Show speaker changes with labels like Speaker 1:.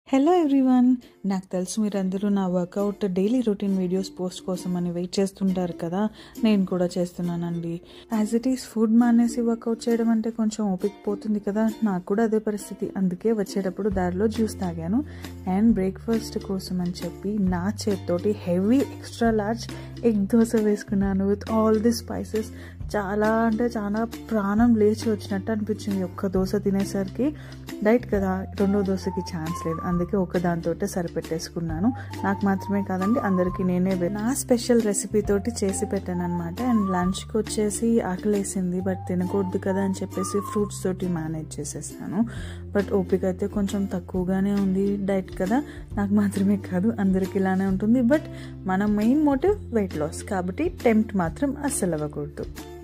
Speaker 1: hello everyone నాకు తెలుసు మీరందరూ నా workout daily routine videos post కోసం అని వెయిట్ చేస్తుంటారు కదా నేను కూడా చేస్తున్నానండి యాజ్ ఇట్ ఈస్ ఫుడ్ మానేసి వర్కౌట్ చేయడం అంటే కొంచెం ఓపిక పోతుంది కదా నాకు కూడా అదే పరిస్థితి అందుకే వచ్చేటప్పుడు దారిలో జ్యూస్ తాగాను అండ్ బ్రేక్ఫాస్ట్ కోసం అని చెప్పి నా చేతితోటి heavy extra large egg dosa వేసుకున్నాను విత్ ఆల్ ది స్పైసెస్ చాలా అంటే చాలా ప్రాణం లేచి వచ్చినట్టు అనిపించింది ఒక్క దోశ తినేసరికి డైట్ కదా రెండో దోశకి ఛాన్స్ లేదు అందుకే ఒక దాంతో సరిపెట్టేసుకున్నాను నాకు మాత్రమే కాదండి అందరికీ నేనే వే- నా స్పెషల్ రెసిపీ తోటి చేసి పెట్టాను అనమాట అండ్ లంచ్కి వచ్చేసి ఆకలేసింది బట్ తినకూడదు కదా అని చెప్పేసి ఫ్రూట్స్ తోటి మేనేజ్ చేసేసాను బట్ ఓపిక అయితే కొంచెం తక్కువగానే ఉంది డైట్ కదా నాకు మాత్రమే కాదు అందరికి ఇలానే ఉంటుంది బట్ మన మెయిన్ మోటివ్ వెయిట్ లాస్ కాబట్టి టెంప్ట్ మాత్రం అస్సలు అవ్వకూడదు